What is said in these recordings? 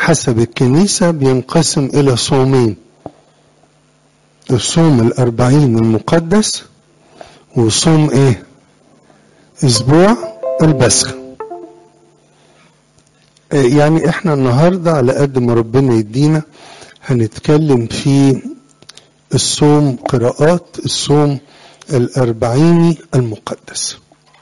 حسب الكنيسة بينقسم إلى صومين الصوم الأربعين المقدس وصوم إيه أسبوع البسخ يعني احنا النهاردة على قد ما ربنا يدينا هنتكلم في الصوم قراءات الصوم الأربعيني المقدس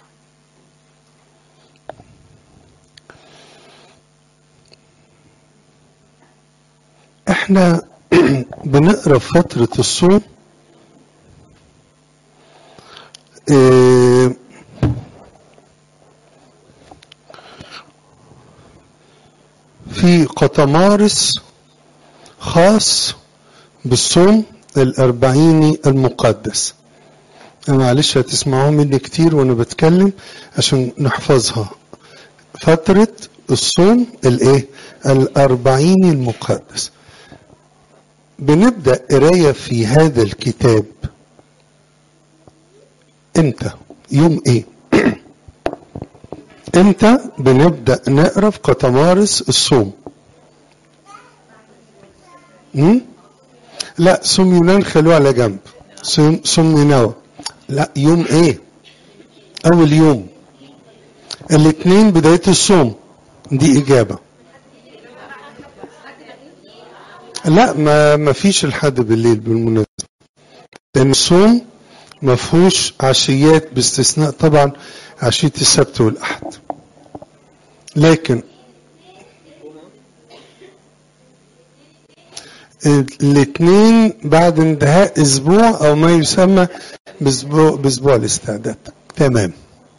احنا بنقرا في فترة الصوم اه في قطمارس خاص بالصوم الأربعيني المقدس معلش هتسمعوه مني كتير وانا بتكلم عشان نحفظها فترة الصوم الايه الأربعيني المقدس بنبدأ قراية في هذا الكتاب امتى يوم ايه امتى بنبدأ نقرا في قطمارس الصوم م? لا صوم يونان خلوه على جنب صوم صوم نينوى لا يوم ايه اول يوم الاثنين بداية الصوم دي اجابة لا ما ما فيش الحد بالليل بالمناسبة لان الصوم ما فيهوش عشيات باستثناء طبعا عشية السبت والأحد لكن الاثنين بعد انتهاء اسبوع او ما يسمى باسبوع باسبوع الاستعداد تمام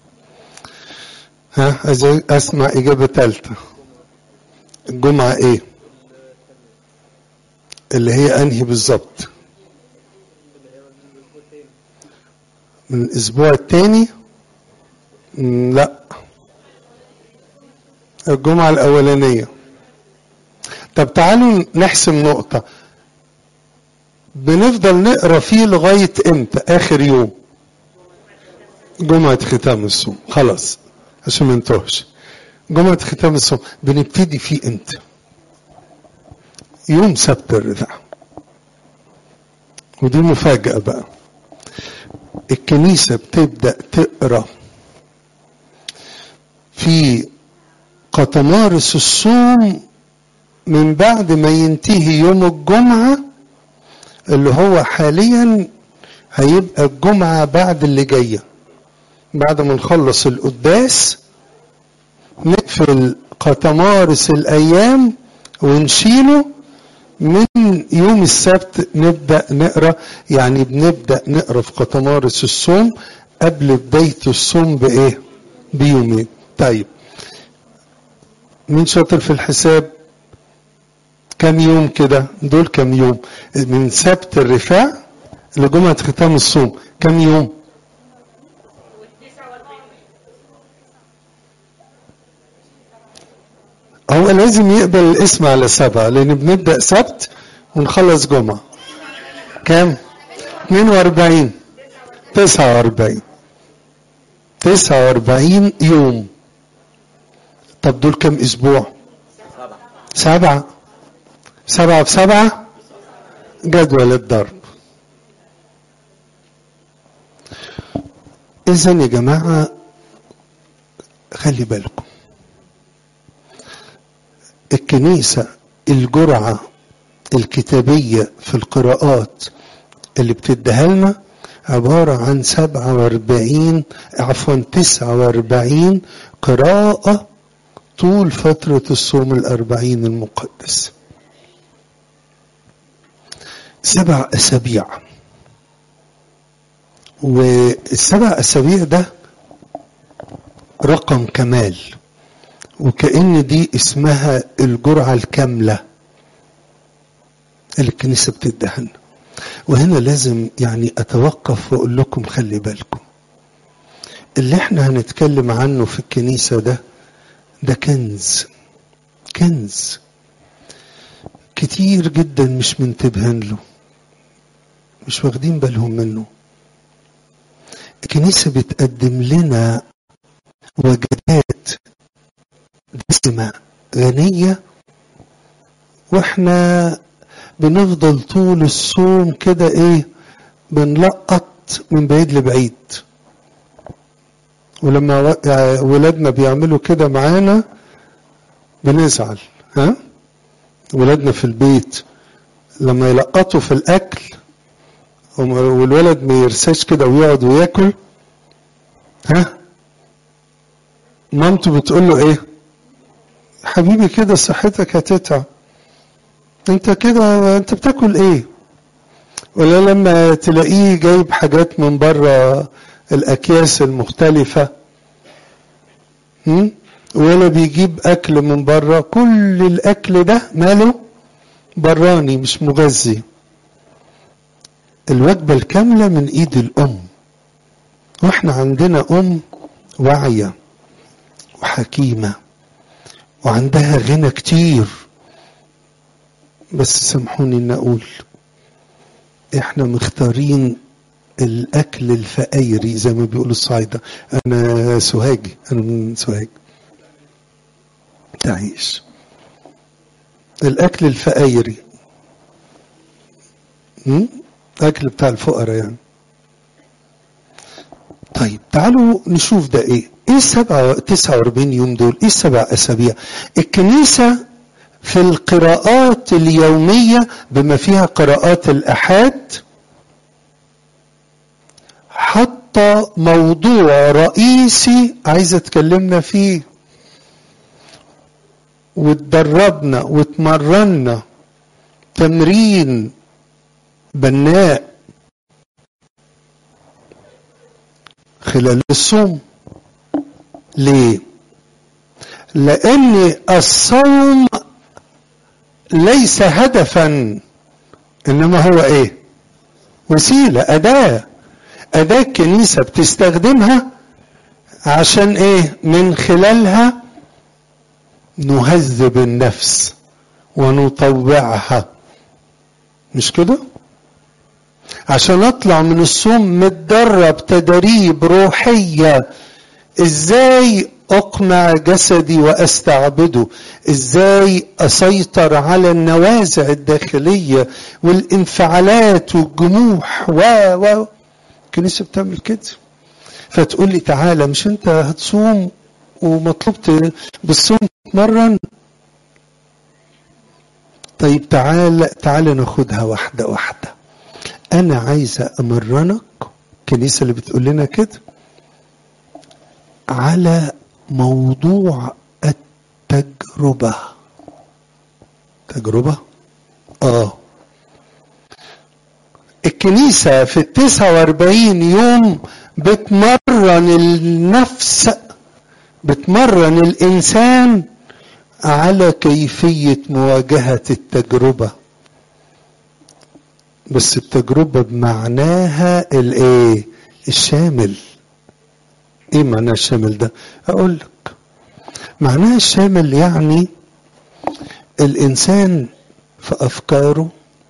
ها عايز اسمع اجابه ثالثه الجمعه ايه اللي هي انهي بالظبط من الاسبوع الثاني لا الجمعة الأولانية طب تعالوا نحسم نقطة بنفضل نقرا فيه لغاية امتى آخر يوم جمعة ختام الصوم خلاص عشان ما ننتهش جمعة ختام الصوم بنبتدي فيه امتى يوم سبت الرفع ودي مفاجأة بقى الكنيسة بتبدأ تقرأ في قطمارس الصوم من بعد ما ينتهي يوم الجمعة اللي هو حاليا هيبقى الجمعة بعد اللي جاية بعد ما نخلص القداس نقفل قطمارس الأيام ونشيله من يوم السبت نبدأ نقرأ يعني بنبدأ نقرأ في قطمارس الصوم قبل بداية الصوم بإيه؟ بيومين طيب مين شاطر في الحساب كم يوم كده دول كم يوم من سبت الرفاع لجمعة ختام الصوم كم يوم هو لازم يقبل الاسم على سبعة لأن بنبدأ سبت ونخلص جمعة كام 42 49 49 يوم طب دول كم اسبوع سبعة سبعة في سبعة جدول الضرب اذا يا جماعة خلي بالكم الكنيسة الجرعة الكتابية في القراءات اللي بتديها لنا عبارة عن سبعة واربعين عفوا تسعة واربعين قراءة طول فترة الصوم الأربعين المقدس سبع أسابيع والسبع أسابيع ده رقم كمال وكأن دي اسمها الجرعة الكاملة اللي الكنيسة بتديها لنا وهنا لازم يعني أتوقف وأقول لكم خلي بالكم اللي احنا هنتكلم عنه في الكنيسة ده ده كنز كنز كتير جدا مش منتبهين له مش واخدين بالهم منه الكنيسة بتقدم لنا وجبات دسمة غنية واحنا بنفضل طول الصوم كده ايه بنلقط من بعيد لبعيد ولما ولادنا بيعملوا كده معانا بنزعل ها ولادنا في البيت لما يلقطوا في الاكل والولد ما يرساش كده ويقعد وياكل ها مامته بتقول له ايه حبيبي كده صحتك هتتعب انت كده انت بتاكل ايه ولا لما تلاقيه جايب حاجات من بره الاكياس المختلفه هم؟ ولا بيجيب اكل من بره كل الاكل ده ماله براني مش مغذي الوجبه الكامله من ايد الام واحنا عندنا ام واعيه وحكيمه وعندها غنى كتير بس سامحوني ان اقول احنا مختارين الاكل الفقيري زي ما بيقولوا الصعايده انا سوهاجي انا من سوهاج تعيش الاكل الفقيري اكل بتاع الفقراء يعني طيب تعالوا نشوف ده ايه ايه السبعة 49 يوم دول ايه السبع اسابيع الكنيسة في القراءات اليومية بما فيها قراءات الأحاد حتى موضوع رئيسي عايزة تكلمنا فيه واتدربنا واتمرنا تمرين بناء خلال الصوم ليه لان الصوم ليس هدفا انما هو ايه وسيله اداه اداه الكنيسه بتستخدمها عشان ايه من خلالها نهذب النفس ونطوعها مش كده عشان اطلع من الصوم متدرب تدريب روحيه ازاي اقمع جسدي واستعبده ازاي اسيطر على النوازع الداخليه والانفعالات والجموح و و الكنيسه بتعمل كده فتقول لي تعالى مش انت هتصوم ومطلوب بالصوم تتمرن طيب تعال تعال ناخدها واحده واحده انا عايزه امرنك الكنيسه اللي بتقول لنا كده على موضوع التجربة تجربة اه الكنيسة في التسعة واربعين يوم بتمرن النفس بتمرن الإنسان على كيفية مواجهة التجربة بس التجربة بمعناها الايه الشامل ايه معناه الشامل ده اقول لك معناه الشامل يعني الانسان في افكاره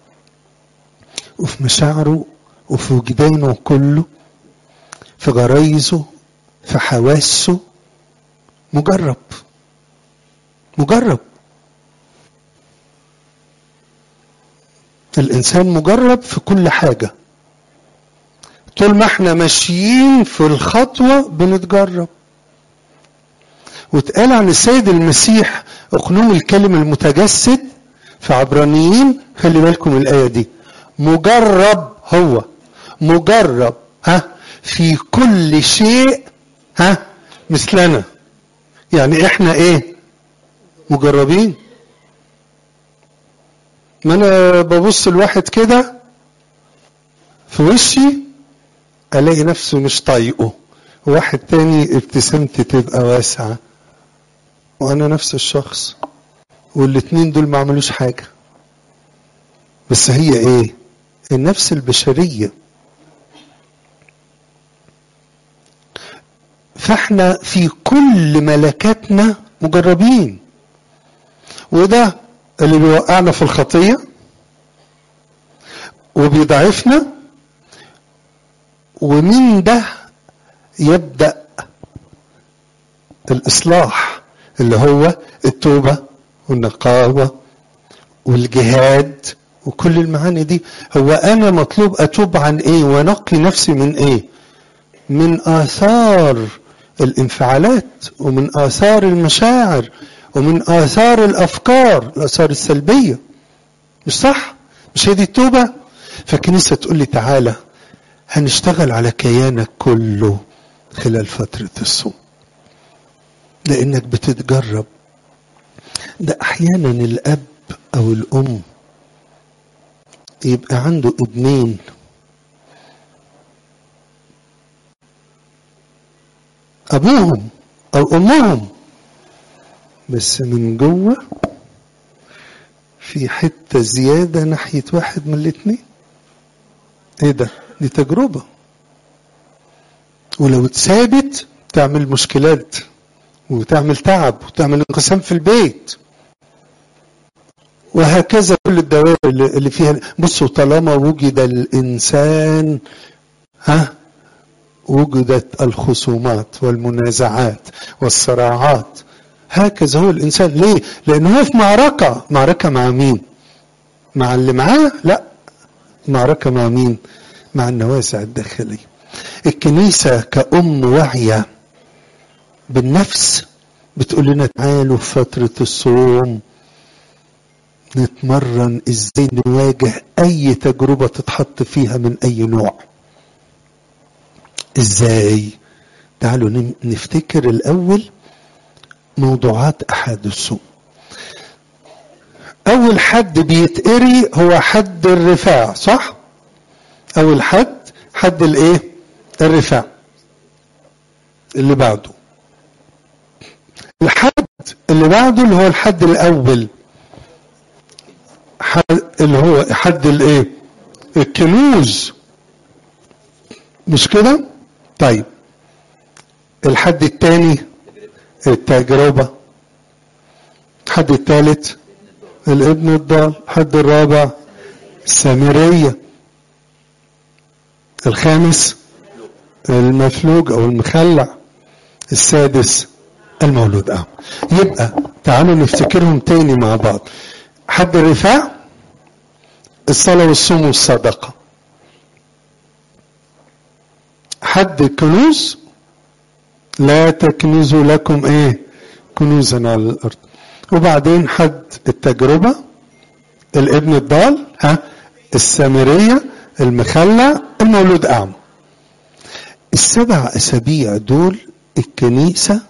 وفي مشاعره وفي وجدانه كله في غرايزه في حواسه مجرب مجرب الانسان مجرب في كل حاجه طول ما احنا ماشيين في الخطوة بنتجرب واتقال عن السيد المسيح اقنوم الكلم المتجسد في عبرانيين خلي بالكم الآية دي مجرب هو مجرب ها في كل شيء ها مثلنا يعني احنا ايه مجربين ما انا ببص الواحد كده في وشي الاقي نفسه مش طايقه واحد تاني ابتسامتي تبقى واسعة وانا نفس الشخص والاتنين دول ما عملوش حاجة بس هي ايه النفس البشرية فاحنا في كل ملكاتنا مجربين وده اللي بيوقعنا في الخطية وبيضعفنا ومن ده يبدأ الإصلاح اللي هو التوبة والنقاوة والجهاد وكل المعاني دي هو انا مطلوب اتوب عن ايه وانقي نفسي من ايه من اثار الانفعالات ومن اثار المشاعر ومن اثار الافكار الاثار السلبيه مش صح مش هي دي التوبه فالكنيسه تقول لي تعالى هنشتغل على كيانك كله خلال فتره الصوم لانك بتتجرب ده احيانا الاب او الام يبقى عنده ابنين ابوهم او امهم بس من جوه في حته زياده ناحيه واحد من الاتنين ايه ده دي تجربه ولو اتثابت تعمل مشكلات وتعمل تعب وتعمل انقسام في البيت وهكذا كل الدوائر اللي فيها بصوا طالما وجد الانسان ها وجدت الخصومات والمنازعات والصراعات هكذا هو الانسان ليه لانه هو في معركه معركه مع مين مع اللي معاه لا معركه مع مين مع النوازع الداخليه الكنيسه كأم واعيه بالنفس بتقول لنا تعالوا في فتره الصوم نتمرن ازاي نواجه اي تجربه تتحط فيها من اي نوع ازاي تعالوا نفتكر الاول موضوعات احد الصوم اول حد بيتقري هو حد الرفاع صح اول حد حد الايه الرفاع اللي بعده الحد اللي بعده اللي هو الحد الاول اللي هو حد الايه الكنوز مش كده طيب الحد الثاني التجربة الحد الثالث الابن الضال الحد الرابع السامرية الخامس المفلوج او المخلع السادس المولود أعمى يبقى تعالوا نفتكرهم تاني مع بعض حد الرفاع الصلاة والصوم والصدقة حد الكنوز لا تكنزوا لكم ايه كنوزا على الارض وبعدين حد التجربة الابن الضال ها السامرية المخلع المولود أعمى السبع أسابيع دول الكنيسة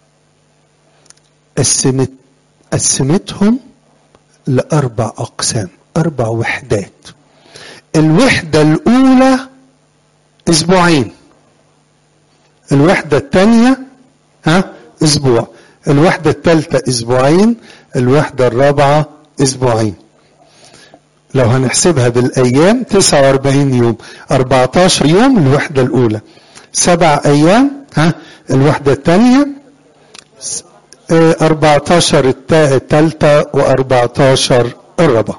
قسمت قسمتهم لأربع أقسام أربع وحدات الوحدة الأولى أسبوعين الوحدة الثانية ها أسبوع الوحدة الثالثة أسبوعين الوحدة الرابعة أسبوعين لو هنحسبها بالأيام 49 يوم 14 يوم الوحدة الأولى سبع أيام ها الوحدة الثانية 14 الثالثة و14 الرابعة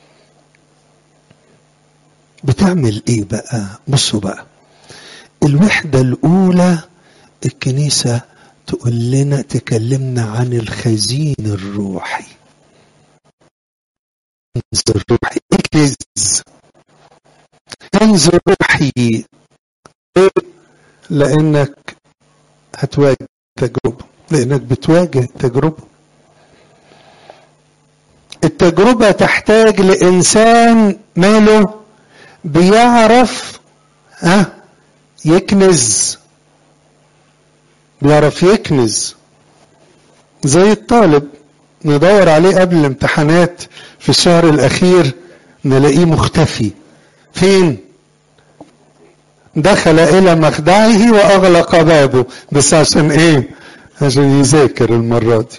بتعمل ايه بقى بصوا بقى الوحدة الأولى الكنيسة تقول لنا تكلمنا عن الخزين الروحي كنز الروحي اكنز كنز روحي لانك هتواجه تجربة لانك بتواجه تجربة التجربة تحتاج لإنسان ماله بيعرف ها يكنز بيعرف يكنز زي الطالب ندور عليه قبل الامتحانات في الشهر الأخير نلاقيه مختفي فين دخل إلى مخدعه وأغلق بابه بس عشان إيه عشان يذاكر المرة دي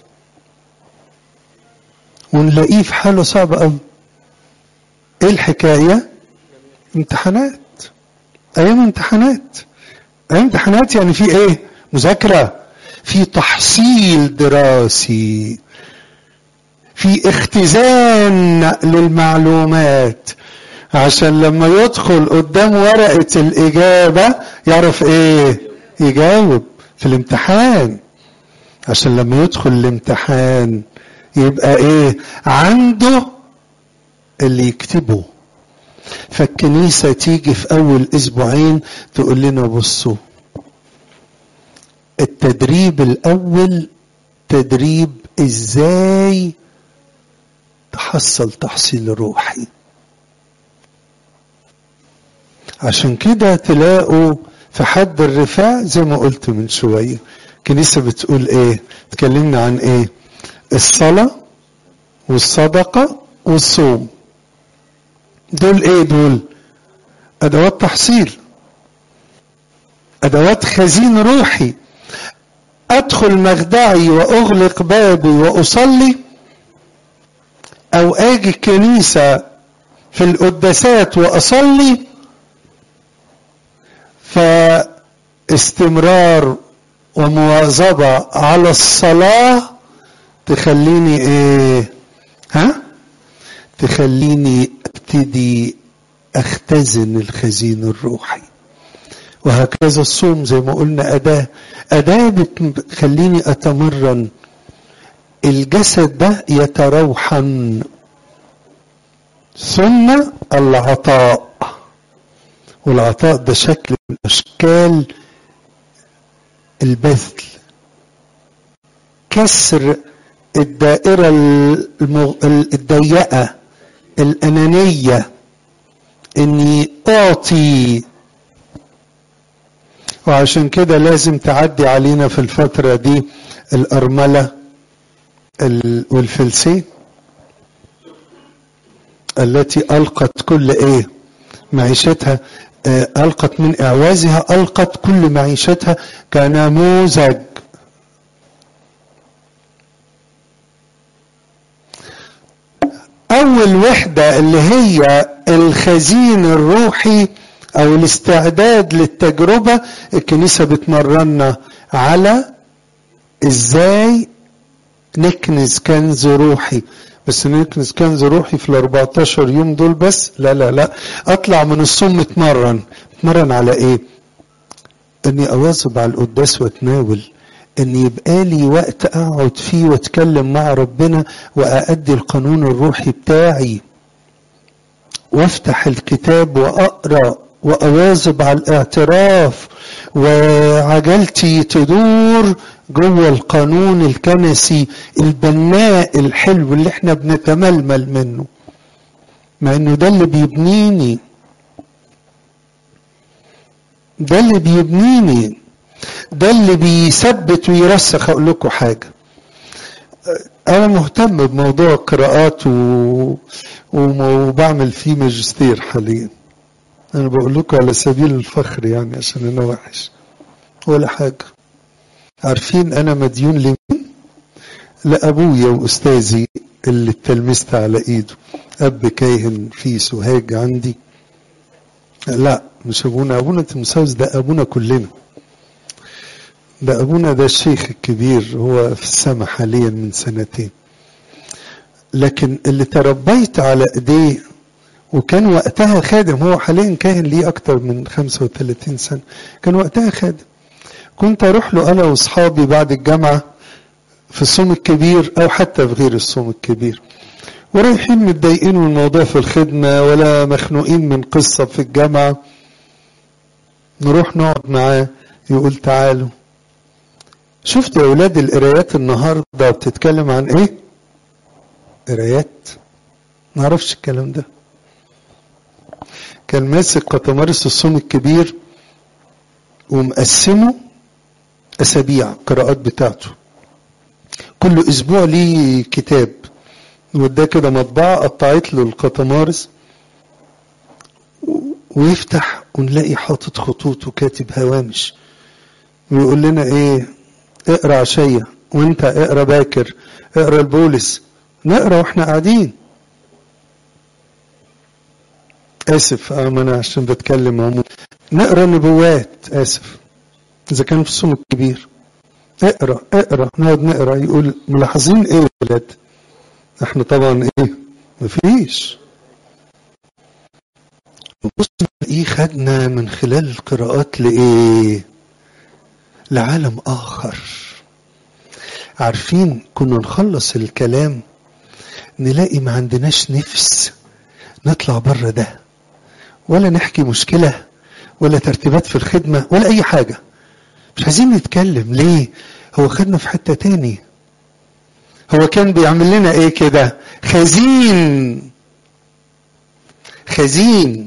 ونلاقيه في حالة صعبة قوي ايه الحكاية امتحانات ايام امتحانات ايام امتحانات يعني في ايه مذاكرة في تحصيل دراسي في اختزان للمعلومات عشان لما يدخل قدام ورقة الإجابة يعرف إيه؟ يجاوب في الامتحان عشان لما يدخل الامتحان يبقى إيه؟ عنده اللي يكتبوا فالكنيسة تيجي في أول أسبوعين تقول لنا بصوا التدريب الأول تدريب إزاي تحصل تحصيل روحي عشان كده تلاقوا في حد الرفاع زي ما قلت من شوية كنيسة بتقول ايه تكلمنا عن ايه الصلاة والصدقة والصوم دول ايه دول ادوات تحصيل ادوات خزين روحي ادخل مخدعي واغلق بابي واصلي او اجي الكنيسة في القداسات واصلي فاستمرار ومواظبة على الصلاة تخليني ايه ها تخليني ابتدي اختزن الخزين الروحي وهكذا الصوم زي ما قلنا أداة أداة بتخليني أتمرن الجسد ده يتروحن ثم العطاء والعطاء ده شكل من أشكال البذل كسر الدائرة الضيقة الأنانية إني أعطي وعشان كده لازم تعدي علينا في الفترة دي الأرملة والفلسين التي ألقت كل إيه معيشتها ألقت من إعوازها ألقت كل معيشتها كنموذج أول وحدة اللي هي الخزين الروحي أو الاستعداد للتجربة الكنيسة بتمرنا على إزاي نكنز كنز روحي بس نكنز كنز روحي في ال 14 يوم دول بس لا لا لا اطلع من الصوم متمرن متمرن على ايه اني اواظب على القداس واتناول ان يبقى لي وقت اقعد فيه واتكلم مع ربنا وأأدي القانون الروحي بتاعي وافتح الكتاب واقرا واواظب على الاعتراف وعجلتي تدور جوه القانون الكنسي البناء الحلو اللي احنا بنتململ منه مع انه ده اللي بيبنيني ده اللي بيبنيني ده اللي بيثبت ويرسخ اقول لكم حاجه انا مهتم بموضوع القراءات و... وبعمل فيه ماجستير حاليا انا بقول لكم على سبيل الفخر يعني عشان انا وحش ولا حاجه عارفين انا مديون لمين لابويا واستاذي اللي اتلمست على ايده اب كاهن في سوهاج عندي لا مش ابونا ابونا تمساوس ده ابونا كلنا ده ابونا ده الشيخ الكبير هو في السماء حاليا من سنتين لكن اللي تربيت على ايديه وكان وقتها خادم هو حاليا كاهن ليه اكتر من 35 سنه كان وقتها خادم كنت اروح له انا واصحابي بعد الجامعه في الصوم الكبير او حتى في غير الصوم الكبير ورايحين متضايقين من الموضوع في الخدمه ولا مخنوقين من قصه في الجامعه نروح نقعد معاه يقول تعالوا شفت يا اولاد القرايات النهارده بتتكلم عن ايه قرايات ما اعرفش الكلام ده كان ماسك قطمارس الصوم الكبير ومقسمه اسابيع القراءات بتاعته كل اسبوع ليه كتاب وده كده مطبعه قطعت له القطمارس ويفتح ونلاقي حاطط خطوط وكاتب هوامش ويقول لنا ايه اقرا عشيه وانت اقرا باكر اقرا البولس نقرا واحنا قاعدين اسف اه ما انا عشان بتكلم عموما نقرا نبوات اسف اذا كان في الصوم الكبير اقرا اقرا نقعد نقرا يقول ملاحظين ايه يا ولاد احنا طبعا ايه مفيش بص ايه خدنا من خلال القراءات لايه لعالم اخر عارفين كنا نخلص الكلام نلاقي ما عندناش نفس نطلع بره ده ولا نحكي مشكلة ولا ترتيبات في الخدمة ولا أي حاجة مش عايزين نتكلم ليه هو خدنا في حتة تاني هو كان بيعمل لنا ايه كده خزين خزين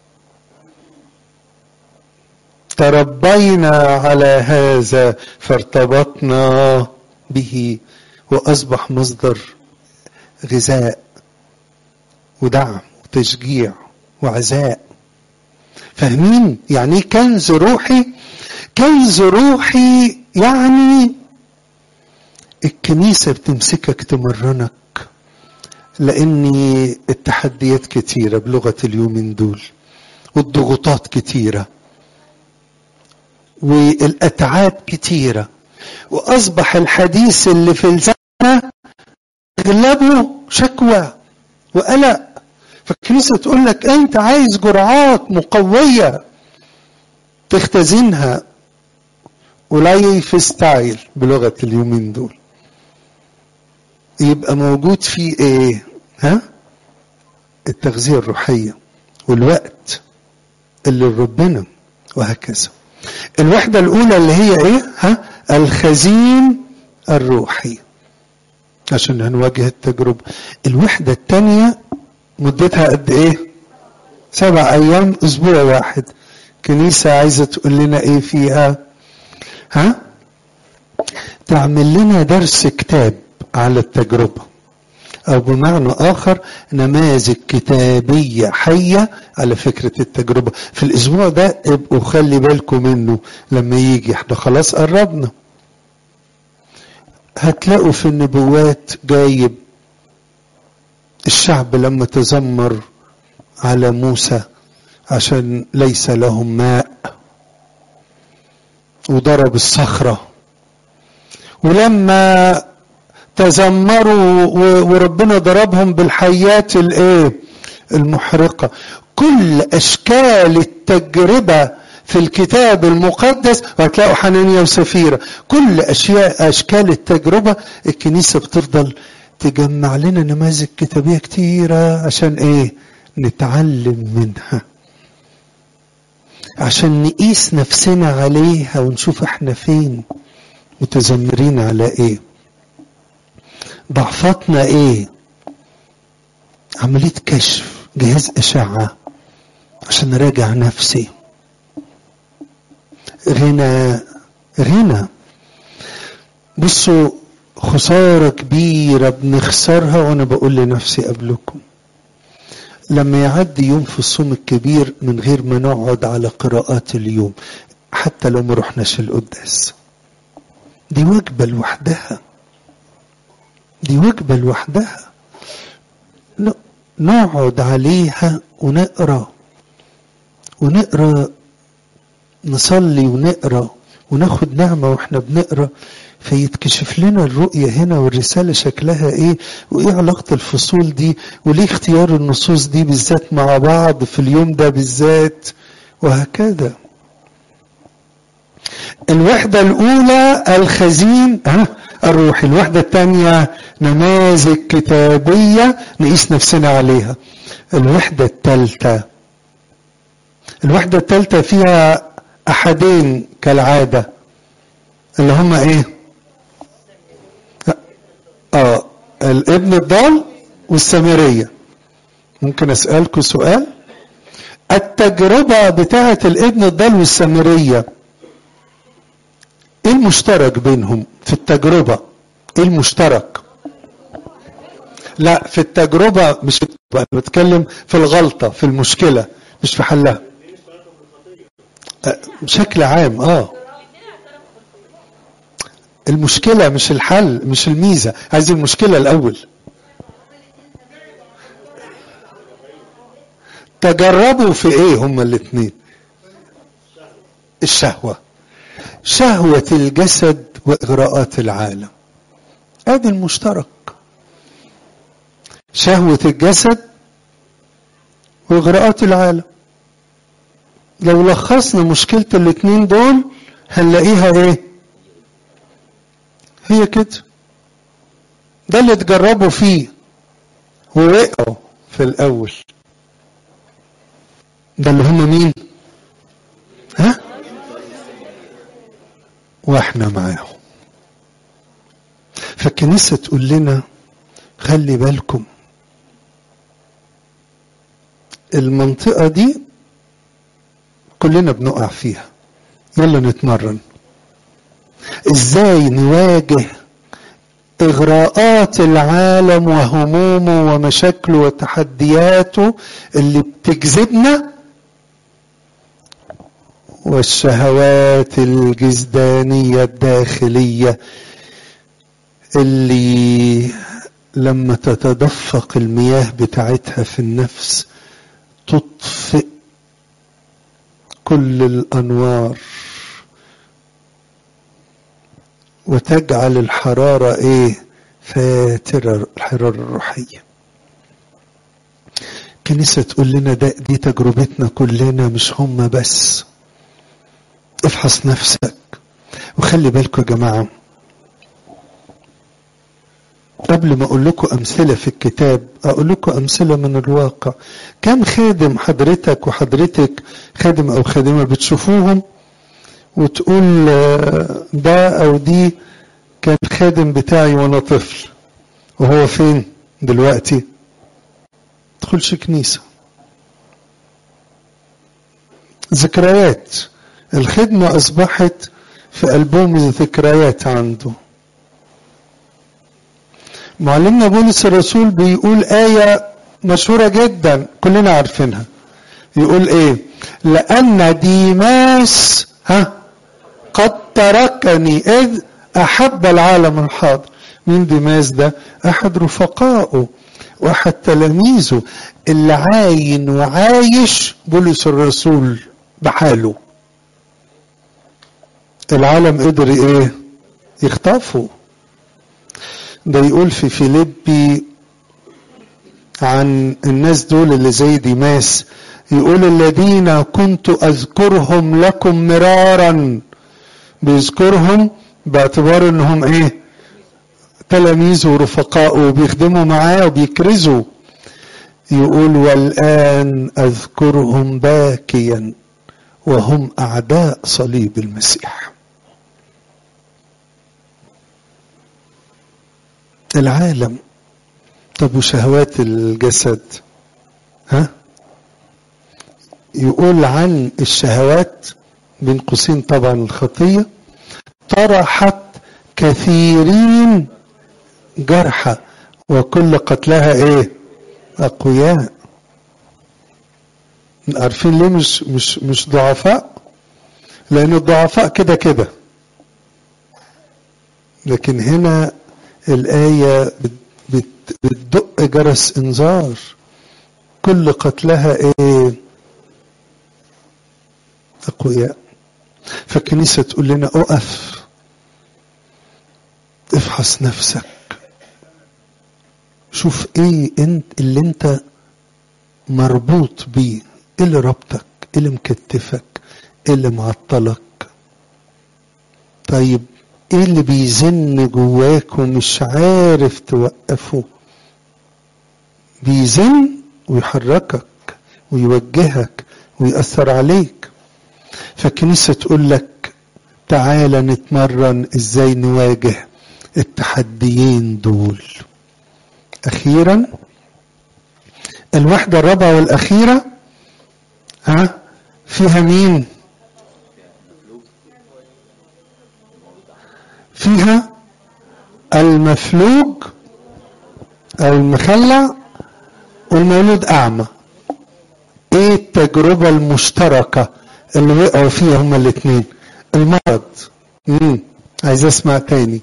تربينا على هذا فارتبطنا به واصبح مصدر غذاء ودعم وتشجيع وعزاء فاهمين يعني ايه كنز روحي كنز روحي يعني الكنيسه بتمسكك تمرنك لان التحديات كتيره بلغه اليومين دول والضغوطات كتيره والاتعاب كتيره واصبح الحديث اللي في الزمن اغلبه شكوى وقلق فالكنيسه تقول لك انت عايز جرعات مقويه تختزنها ولايف ستايل بلغه اليومين دول يبقى موجود فيه ايه ها التغذيه الروحيه والوقت اللي ربنا وهكذا الوحده الاولى اللي هي ايه ها الخزين الروحي عشان هنواجه التجربه الوحده الثانيه مدتها قد ايه سبع ايام اسبوع واحد كنيسه عايزه تقول لنا ايه فيها ها تعمل لنا درس كتاب على التجربة أو بمعنى آخر نماذج كتابية حية على فكرة التجربة في الأسبوع ده ابقوا خلي بالكم منه لما يجي احنا خلاص قربنا هتلاقوا في النبوات جايب الشعب لما تذمر على موسى عشان ليس لهم ماء وضرب الصخرة ولما تذمروا وربنا ضربهم بالحيات الايه المحرقة كل اشكال التجربة في الكتاب المقدس وهتلاقوا حنانيا وسفيرة كل اشياء اشكال التجربة الكنيسة بتفضل تجمع لنا نماذج كتابية كتيرة عشان ايه نتعلم منها عشان نقيس نفسنا عليها ونشوف احنا فين متذمرين على ايه ضعفاتنا ايه عملية كشف جهاز اشعة عشان نراجع نفسي غنى غنى بصوا خسارة كبيرة بنخسرها وانا بقول لنفسي قبلكم لما يعدي يوم في الصوم الكبير من غير ما نقعد على قراءات اليوم حتى لو ما رحناش القداس دي وجبة لوحدها دي وجبة لوحدها نقعد عليها ونقرا ونقرا نصلي ونقرا وناخد نعمة واحنا بنقرا فيتكشف لنا الرؤية هنا والرسالة شكلها ايه وايه علاقة الفصول دي وليه اختيار النصوص دي بالذات مع بعض في اليوم ده بالذات وهكذا الوحدة الأولى الخزين ها الروحي الوحدة الثانية نماذج كتابية نقيس نفسنا عليها الوحدة الثالثة الوحدة الثالثة فيها أحدين كالعادة اللي هم إيه؟ آه الابن الضال والسامرية ممكن أسألكم سؤال التجربة بتاعة الابن الضال والسامرية ايه المشترك بينهم في التجربة ايه المشترك لا في التجربة مش في التجربة انا بتكلم في الغلطة في المشكلة مش في حلها بشكل عام اه المشكلة مش الحل مش الميزة عايز المشكلة الأول تجربوا في ايه هما الاثنين الشهوة شهوة الجسد وإغراءات العالم ادي المشترك شهوة الجسد وإغراءات العالم لو لخصنا مشكلة الاتنين دول هنلاقيها ايه هي كده ده اللي تجربوا فيه ووقعوا في الأول ده اللي هم مين ها واحنا معاهم فالكنيسة تقول لنا خلي بالكم المنطقة دي كلنا بنقع فيها يلا نتمرن ازاي نواجه اغراءات العالم وهمومه ومشاكله وتحدياته اللي بتجذبنا والشهوات الجسدانيه الداخليه اللي لما تتدفق المياه بتاعتها في النفس تطفئ كل الانوار وتجعل الحراره ايه فاتره الحراره الروحيه كنيسه تقول لنا ده دي تجربتنا كلنا مش هم بس افحص نفسك وخلي بالكم يا جماعه قبل ما اقول لكم امثله في الكتاب اقول لكم امثله من الواقع كم خادم حضرتك وحضرتك خادم او خادمه بتشوفوهم وتقول ده او دي كان خادم بتاعي وانا طفل وهو فين دلوقتي تدخلش كنيسه ذكريات الخدمه اصبحت في ألبوم الذكريات عنده معلمنا بولس الرسول بيقول آية مشهورة جدا كلنا عارفينها يقول ايه لأن ديماس ها قد تركني إذ أحب العالم الحاضر مين ديماس ده أحد رفقائه وأحد تلاميذه اللي عاين وعايش بولس الرسول بحاله العالم قدر ايه يخطفه ده يقول في فيليبي عن الناس دول اللي زي ديماس يقول الذين كنت اذكرهم لكم مرارا بيذكرهم باعتبار انهم ايه تلاميذه ورفقائه وبيخدموا معاه وبيكرزوا يقول والان اذكرهم باكيا وهم اعداء صليب المسيح العالم طب وشهوات الجسد ها يقول عن الشهوات بين قوسين طبعا الخطية طرحت كثيرين جرحى وكل قتلها ايه اقوياء عارفين ليه مش مش مش ضعفاء لان الضعفاء كده كده لكن هنا الآية بتدق جرس إنذار كل قتلها إيه أقوياء فالكنيسة تقول لنا أقف افحص نفسك شوف ايه انت اللي انت مربوط بيه ايه اللي ربطك ايه اللي مكتفك ايه اللي معطلك طيب ايه اللي بيزن جواك ومش عارف توقفه بيزن ويحركك ويوجهك ويأثر عليك فالكنيسة تقول لك تعالى نتمرن ازاي نواجه التحديين دول اخيرا الوحدة الرابعة والاخيرة ها فيها مين فيها المفلوج او المخلع والمولود اعمى ايه التجربة المشتركة اللي وقعوا فيها هما الاثنين المرض امم عايز اسمع تاني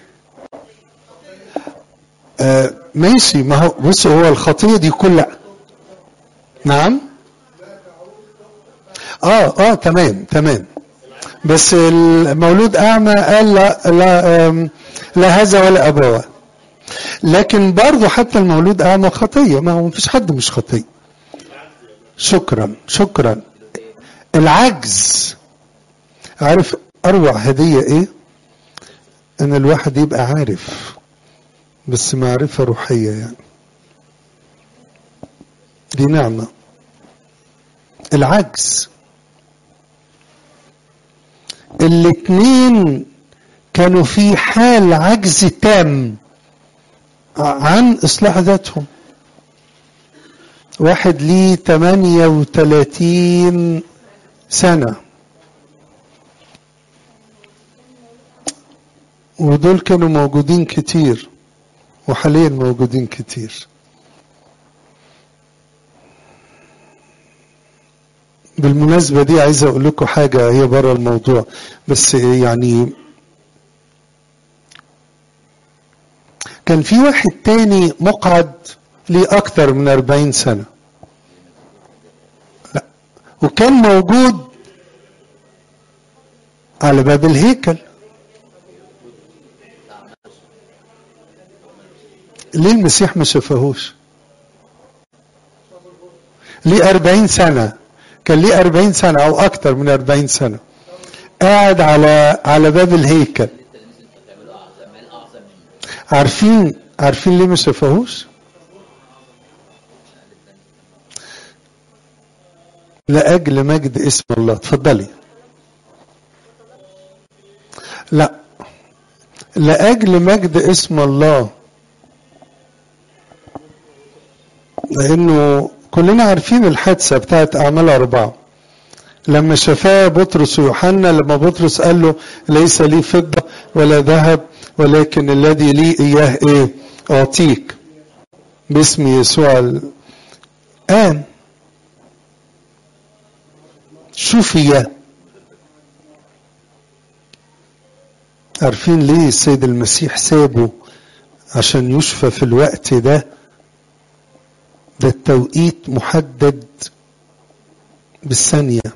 آه ماشي ما هو بص هو الخطية دي كلها نعم اه اه تمام تمام بس المولود اعمى قال لا لا لا هذا ولا ابوه لكن برضه حتى المولود اعمى خطيه ما هو مفيش حد مش خطيه شكرا شكرا العجز عارف اروع هديه ايه ان الواحد يبقى عارف بس معرفه روحيه يعني دي نعمه العجز الاتنين كانوا في حال عجز تام عن اصلاح ذاتهم واحد ليه 38 سنة ودول كانوا موجودين كتير وحاليا موجودين كتير بالمناسبة دي عايز اقول لكم حاجة هي بره الموضوع بس يعني كان في واحد تاني مقعد ليه اكتر من أربعين سنة لا وكان موجود على باب الهيكل ليه المسيح ما شافهوش ليه أربعين سنة كان ليه أربعين سنة أو أكتر من أربعين سنة قاعد على على باب الهيكل عارفين عارفين ليه ما شافهوش لأجل مجد اسم الله اتفضلي لا لأجل مجد اسم الله لأنه كلنا عارفين الحادثة بتاعت أعمال أربعة لما شفاه بطرس ويوحنا لما بطرس قال له ليس لي فضة ولا ذهب ولكن الذي لي إياه إيه أعطيك باسم يسوع قام شوفي عارفين ليه السيد المسيح سابه عشان يشفى في الوقت ده ده التوقيت محدد بالثانية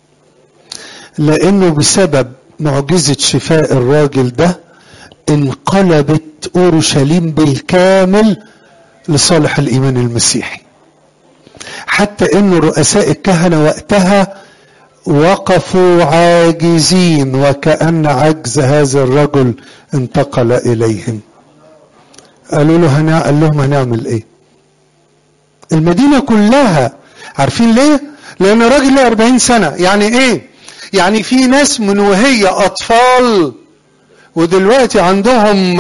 لأنه بسبب معجزة شفاء الراجل ده انقلبت أورشليم بالكامل لصالح الإيمان المسيحي حتى أن رؤساء الكهنة وقتها وقفوا عاجزين وكأن عجز هذا الرجل انتقل إليهم قالوا له هنا قال لهم هنعمل ايه المدينة كلها عارفين ليه لان الراجل له 40 سنة يعني ايه يعني في ناس من وهي اطفال ودلوقتي عندهم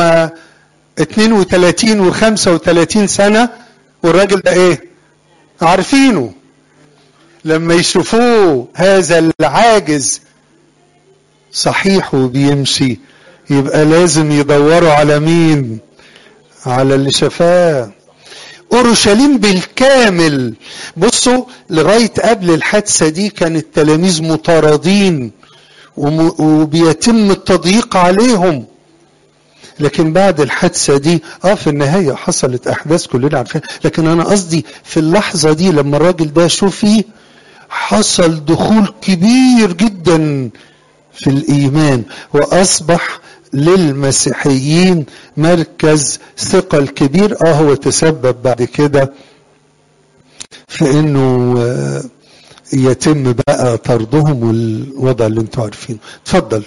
32 و35 سنة والراجل ده ايه عارفينه لما يشوفوه هذا العاجز صحيح وبيمشي يبقى لازم يدوروا على مين على اللي شفاه اورشليم بالكامل بصوا لغايه قبل الحادثه دي كان التلاميذ مطاردين وبيتم التضييق عليهم لكن بعد الحادثه دي اه في النهايه حصلت احداث كلنا عارفين لكن انا قصدي في اللحظه دي لما الراجل ده شوفي حصل دخول كبير جدا في الايمان واصبح للمسيحيين مركز ثقل كبير اه هو تسبب بعد كده في انه يتم بقى طردهم والوضع اللي انتوا عارفينه اتفضل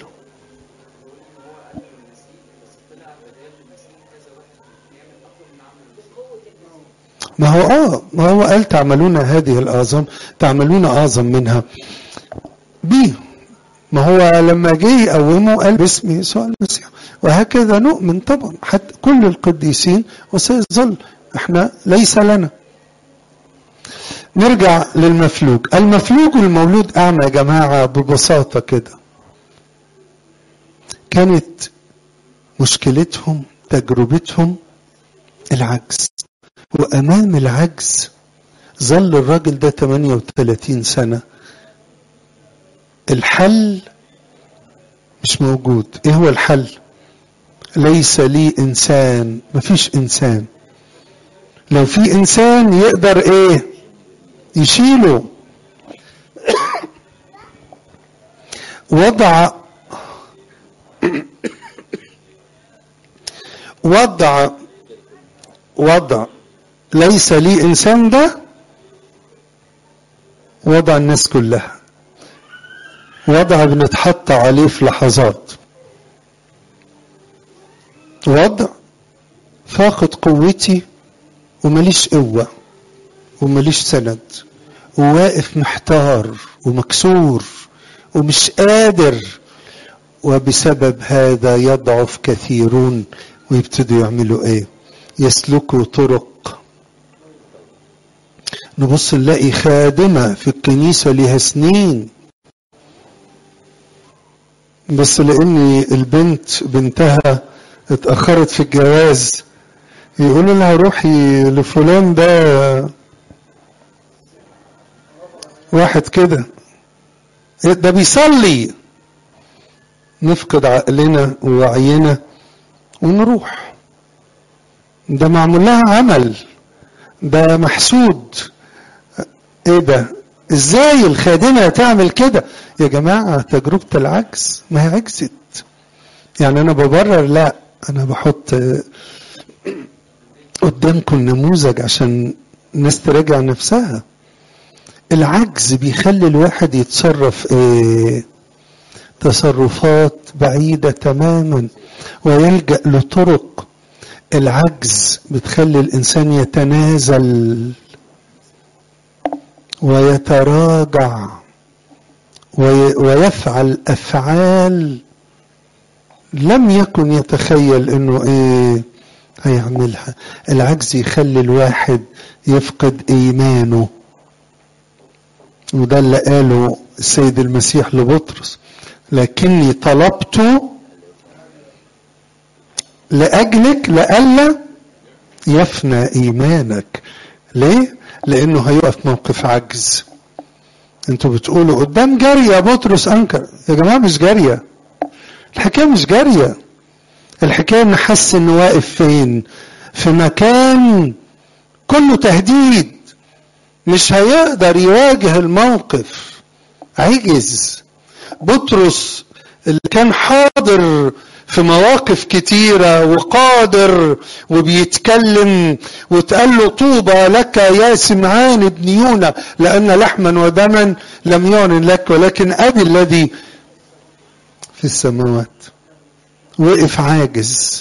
ما هو اه ما هو قال تعملون هذه الاعظم تعملون اعظم منها بيه ما هو لما جه يقومه قال باسم يسوع المسيح وهكذا نؤمن طبعا حتى كل القديسين وسيظل احنا ليس لنا نرجع للمفلوج المفلوج والمولود اعمى يا جماعه ببساطه كده كانت مشكلتهم تجربتهم العجز وامام العجز ظل الراجل ده 38 سنه الحل مش موجود ايه هو الحل ليس لي انسان مفيش انسان لو في انسان يقدر ايه يشيله وضع وضع وضع ليس لي انسان ده وضع الناس كلها وضع بنتحط عليه في لحظات وضع فاقد قوتي ومليش قوة ومليش سند وواقف محتار ومكسور ومش قادر وبسبب هذا يضعف كثيرون ويبتدوا يعملوا ايه يسلكوا طرق نبص نلاقي خادمة في الكنيسة ليها سنين بس لان البنت بنتها اتأخرت في الجواز يقولوا لها روحي لفلان ده واحد كده ده بيصلي نفقد عقلنا ووعينا ونروح ده معمول لها عمل ده محسود ايه ده ازاي الخادمة تعمل كده يا جماعة تجربة العجز ما هي عجزت يعني انا ببرر لا انا بحط قدامكم نموذج عشان الناس تراجع نفسها العجز بيخلي الواحد يتصرف ايه تصرفات بعيدة تماما ويلجأ لطرق العجز بتخلي الإنسان يتنازل ويتراجع ويفعل أفعال لم يكن يتخيل انه ايه هيعملها العجز يخلي الواحد يفقد ايمانه وده اللي قاله السيد المسيح لبطرس لكني طلبت لأجلك لئلا يفنى إيمانك ليه؟ لأنه هيقف موقف عجز انتوا بتقولوا قدام جارية بطرس أنكر يا جماعة مش جارية الحكاية مش جارية الحكاية إن حس إنه واقف فين في مكان كله تهديد مش هيقدر يواجه الموقف عجز بطرس اللي كان حاضر في مواقف كتيرة وقادر وبيتكلم وتقال له طوبى لك يا سمعان ابن يونا لأن لحما ودما لم يعلن لك ولكن أبي الذي في السماوات وقف عاجز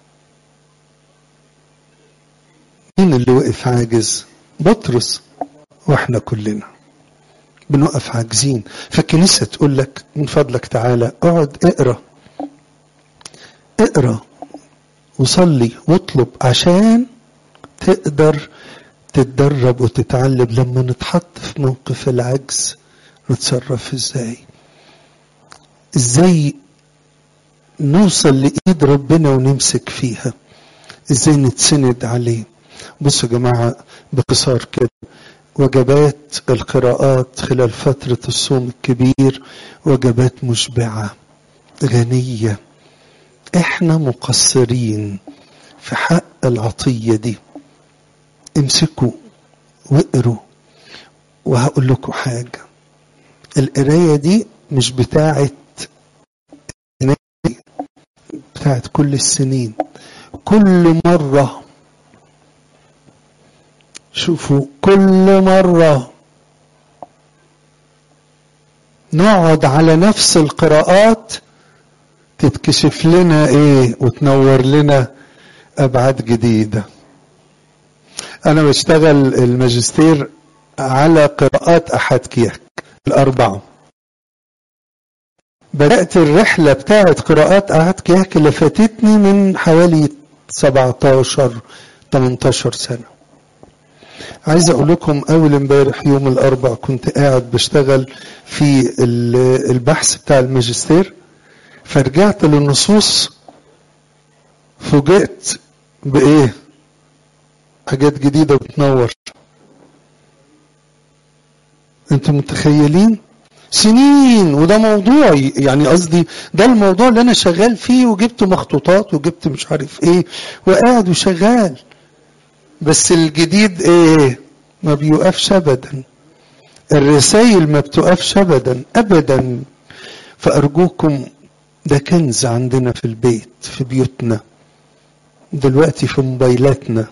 مين اللي وقف عاجز بطرس واحنا كلنا بنقف عاجزين فالكنيسة تقول لك من فضلك تعالى اقعد اقرا اقرا وصلي واطلب عشان تقدر تتدرب وتتعلم لما نتحط في موقف العجز نتصرف ازاي ازاي نوصل لإيد ربنا ونمسك فيها ازاي نتسند عليه بصوا يا جماعة باختصار كده وجبات القراءات خلال فترة الصوم الكبير وجبات مشبعة غنية احنا مقصرين في حق العطية دي امسكوا واقروا وهقول لكم حاجة القراية دي مش بتاعت بتاعت كل السنين كل مرة شوفوا كل مرة نقعد على نفس القراءات تتكشف لنا ايه وتنور لنا ابعاد جديدة انا بشتغل الماجستير على قراءات احد كياك الاربعه بدأت الرحلة بتاعت قراءات أحد كياك اللي فاتتني من حوالي 17 18 سنة عايز اقول لكم اول امبارح يوم الاربع كنت قاعد بشتغل في البحث بتاع الماجستير فرجعت للنصوص فوجئت بايه حاجات جديدة بتنور انتوا متخيلين سنين وده موضوعي يعني قصدي ده الموضوع اللي انا شغال فيه وجبت مخطوطات وجبت مش عارف ايه وقاعد وشغال بس الجديد ايه ما بيوقفش ابدا الرسائل ما بتوقفش ابدا ابدا فارجوكم ده كنز عندنا في البيت في بيوتنا دلوقتي في موبايلاتنا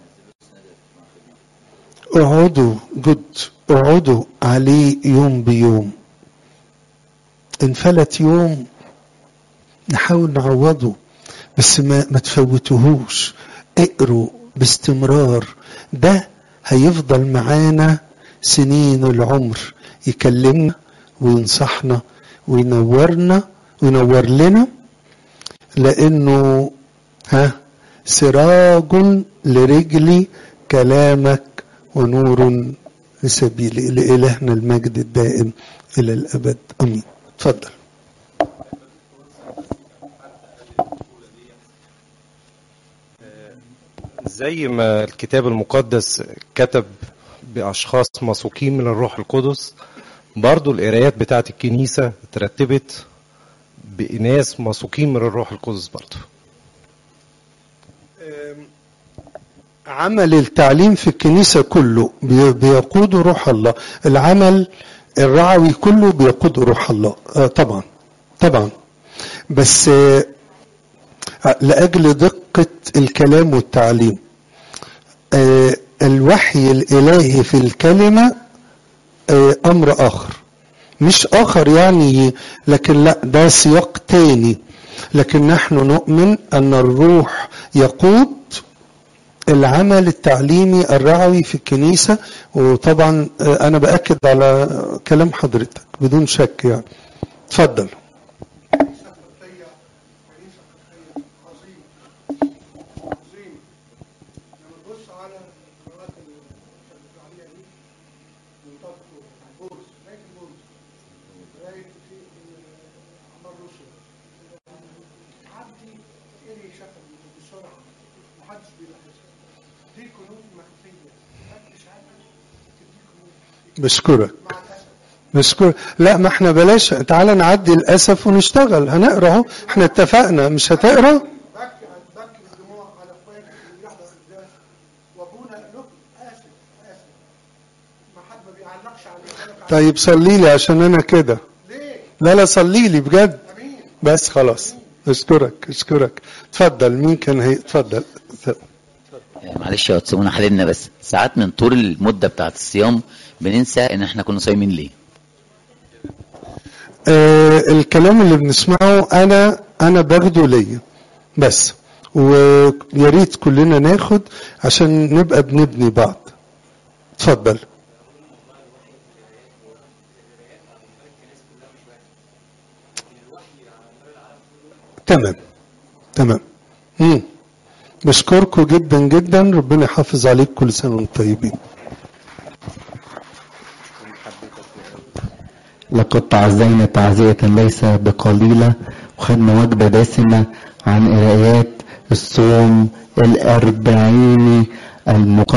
اقعدوا جد اقعدوا عليه يوم بيوم انفلت يوم نحاول نعوضه بس ما, ما تفوتوهوش اقروا باستمرار ده هيفضل معانا سنين العمر يكلمنا وينصحنا وينورنا وينور لنا لانه ها سراج لرجلي كلامك ونور لسبيلي لإلهنا المجد الدائم إلى الأبد أمين تفضل زي ما الكتاب المقدس كتب بأشخاص مسوقين من الروح القدس برضو القرايات بتاعت الكنيسة اترتبت بناس مسوقين من الروح القدس برضو عمل التعليم في الكنيسة كله بي- بيقوده روح الله العمل الرعوي كله بيقوده روح الله آه طبعا طبعا بس آه لأجل دقة الكلام والتعليم آه الوحي الإلهي في الكلمة آه أمر آخر مش آخر يعني لكن لا ده سياق تاني لكن نحن نؤمن أن الروح يقود العمل التعليمي الرعوي في الكنيسة وطبعا آه، أنا بأكد على كلام حضرتك بدون شك يعني اتفضل عظيم لما تبص على القنوات اللي بتتكلم عليها دي منطقته بورس لغايه البورس لغايه في عمار روسيا عدي ايه شكل بسرعه محدش بيلاحظها دي كنوز مخفيه محدش عارف تدي كنوز بشكرك مع الاسف بشكرك لا ما احنا بلاش تعالى نعدي الأسف ونشتغل هنقرا اهو احنا اتفقنا مش هتقرا بكي بكي الدموع على اخواتي اللي بيحضر القداس وابونا له اسف اسف ما حد ما بيعلقش عليه طيب صلي لي عشان انا كده ليه؟ لا لا صلي لي بجد امين بس خلاص اشكرك اشكرك اتفضل مين كان هي اتفضل معلش يا تسيبونا حالنا بس ساعات من طول المده بتاعت الصيام بننسى ان احنا كنا صايمين ليه آه الكلام اللي بنسمعه انا انا باخده ليا بس ويا ريت كلنا ناخد عشان نبقى بنبني بعض اتفضل تمام تمام مم. بشكركم جدا جدا ربنا يحافظ عليكم كل سنه وانتم طيبين لقد تعزينا تعزية ليس بقليلة وخدنا وجبة دسمة عن قرايات الصوم الأربعيني المقدس